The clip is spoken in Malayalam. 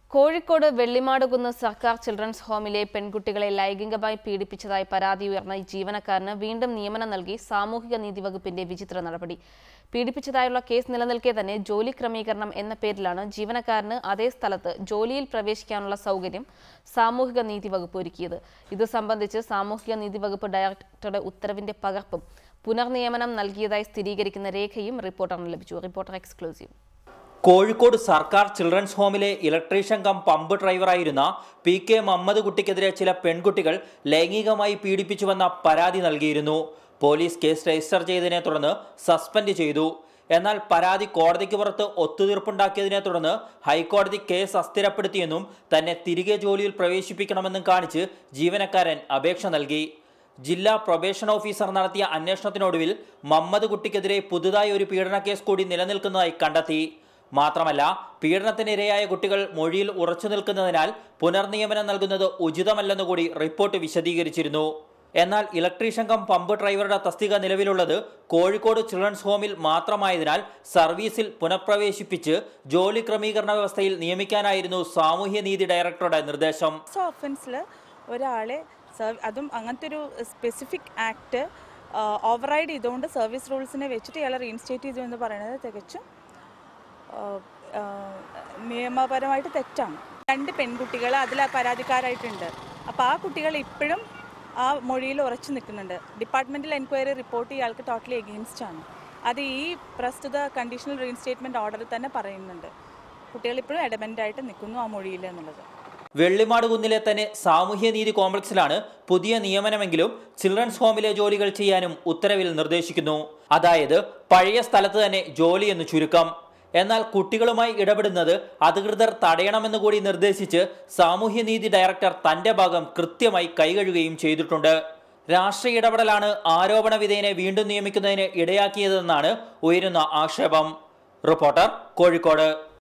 കോഴിക്കോട് വെള്ളിമാടുകുന്ന് സർക്കാർ ചിൽഡ്രൻസ് ഹോമിലെ പെൺകുട്ടികളെ ലൈംഗികമായി പീഡിപ്പിച്ചതായി പരാതി ഉയർന്ന ജീവനക്കാരന് വീണ്ടും നിയമനം നൽകി സാമൂഹിക നീതി വകുപ്പിന്റെ വിചിത്ര നടപടി പീഡിപ്പിച്ചതായുള്ള കേസ് നിലനിൽക്കെ തന്നെ ജോലി ക്രമീകരണം എന്ന പേരിലാണ് ജീവനക്കാരന് അതേ സ്ഥലത്ത് ജോലിയിൽ പ്രവേശിക്കാനുള്ള സൗകര്യം സാമൂഹിക നീതി വകുപ്പ് ഒരുക്കിയത് ഇത് സംബന്ധിച്ച് സാമൂഹിക നീതി വകുപ്പ് ഡയറക്ടറുടെ ഉത്തരവിന്റെ പകർപ്പും പുനർനിയമനം നൽകിയതായി സ്ഥിരീകരിക്കുന്ന രേഖയും റിപ്പോർട്ടറിന് ലഭിച്ചു റിപ്പോർട്ടർ എക്സ്ക്ലൂസീവ് കോഴിക്കോട് സർക്കാർ ചിൽഡ്രൻസ് ഹോമിലെ ഇലക്ട്രീഷ്യൻ കം പമ്പ് ഡ്രൈവറായിരുന്ന പി കെ മുഹമ്മദ് കുട്ടിക്കെതിരെ ചില പെൺകുട്ടികൾ ലൈംഗികമായി പീഡിപ്പിച്ചുവെന്ന പരാതി നൽകിയിരുന്നു പോലീസ് കേസ് രജിസ്റ്റർ ചെയ്തതിനെ തുടർന്ന് സസ്പെൻഡ് ചെയ്തു എന്നാൽ പരാതി കോടതിക്ക് പുറത്ത് ഒത്തുതീർപ്പുണ്ടാക്കിയതിനെ തുടർന്ന് ഹൈക്കോടതി കേസ് അസ്ഥിരപ്പെടുത്തിയെന്നും തന്നെ തിരികെ ജോലിയിൽ പ്രവേശിപ്പിക്കണമെന്നും കാണിച്ച് ജീവനക്കാരൻ അപേക്ഷ നൽകി ജില്ലാ പ്രൊബേഷൻ ഓഫീസർ നടത്തിയ അന്വേഷണത്തിനൊടുവിൽ മമ്മദ് കുട്ടിക്കെതിരെ പുതുതായി ഒരു പീഡന കേസ് കൂടി നിലനിൽക്കുന്നതായി കണ്ടെത്തി മാത്രമല്ല പീഡനത്തിനിരയായ കുട്ടികൾ മൊഴിയിൽ ഉറച്ചു നിൽക്കുന്നതിനാൽ പുനർനിയമനം നൽകുന്നത് ഉചിതമല്ലെന്ന് കൂടി റിപ്പോർട്ട് വിശദീകരിച്ചിരുന്നു എന്നാൽ ഇലക്ട്രീഷ്യൻ കം പമ്പ് ഡ്രൈവറുടെ തസ്തിക നിലവിലുള്ളത് കോഴിക്കോട് ചിൽഡ്രൻസ് ഹോമിൽ മാത്രമായതിനാൽ സർവീസിൽ പുനഃപ്രവേശിപ്പിച്ച് ജോലി ക്രമീകരണ വ്യവസ്ഥയിൽ നിയമിക്കാനായിരുന്നു സാമൂഹ്യനീതി ഡയറക്ടറുടെ നിർദ്ദേശം സോ ഒഫൻസിൽ ഒരാളെ സർവ് അതും അങ്ങനത്തെ ഒരു സ്പെസിഫിക് ആക്ട് ഓവർറൈഡ് ചെയ്തുകൊണ്ട് സർവീസ് റൂൾസിനെ വെച്ചിട്ട് ഇയാളെ റീഇൻസ്റ്റേറ്റ് ചെയ്തു എന്ന് പറയുന്നത് തികച്ചും ആ, ആ, നിയമപരമായിട്ട് തെറ്റാണ് രണ്ട് പെൺകുട്ടികൾ അതിൽ പരാതിക്കാരായിട്ടുണ്ട് അപ്പോൾ ആ കുട്ടികൾ ഇപ്പോഴും ആ മൊഴിയിൽ ഉറച്ചു നിൽക്കുന്നുണ്ട് ഡിപ്പാർട്ട്മെൻറ്റൽ എൻക്വയറി റിപ്പോർട്ട് ഇയാൾക്ക് ടോട്ടലി എഗെയിൻസ്റ്റ് ആണ് അത് ഈ പ്രസ്തുത കണ്ടീഷണൽ റീഇൻസ്റ്റേറ്റ്മെൻറ്റ് ഓർഡറിൽ തന്നെ പറയുന്നുണ്ട് കുട്ടികൾ ഇപ്പോഴും എഡമെൻ്റ് ആയിട്ട് നിൽക്കുന്നു ആ മൊഴിയിൽ എന്നുള്ളത് വെള്ളിമാട് കുന്നിലെ തന്നെ സാമൂഹ്യനീതി കോംപ്ലക്സിലാണ് പുതിയ നിയമനമെങ്കിലും ചിൽഡ്രൻസ് ഹോമിലെ ജോലികൾ ചെയ്യാനും ഉത്തരവിൽ നിർദ്ദേശിക്കുന്നു അതായത് പഴയ സ്ഥലത്ത് തന്നെ ജോലി എന്ന് ചുരുക്കം എന്നാൽ കുട്ടികളുമായി ഇടപെടുന്നത് അധികൃതർ തടയണമെന്ന് കൂടി നിർദ്ദേശിച്ച് സാമൂഹ്യനീതി ഡയറക്ടർ തന്റെ ഭാഗം കൃത്യമായി കൈകഴുകുകയും ചെയ്തിട്ടുണ്ട് രാഷ്ട്രീയ ഇടപെടലാണ് ആരോപണ വിധേയനെ വീണ്ടും നിയമിക്കുന്നതിന് ഇടയാക്കിയതെന്നാണ് ഉയരുന്ന ആക്ഷേപം റിപ്പോർട്ടർ കോഴിക്കോട്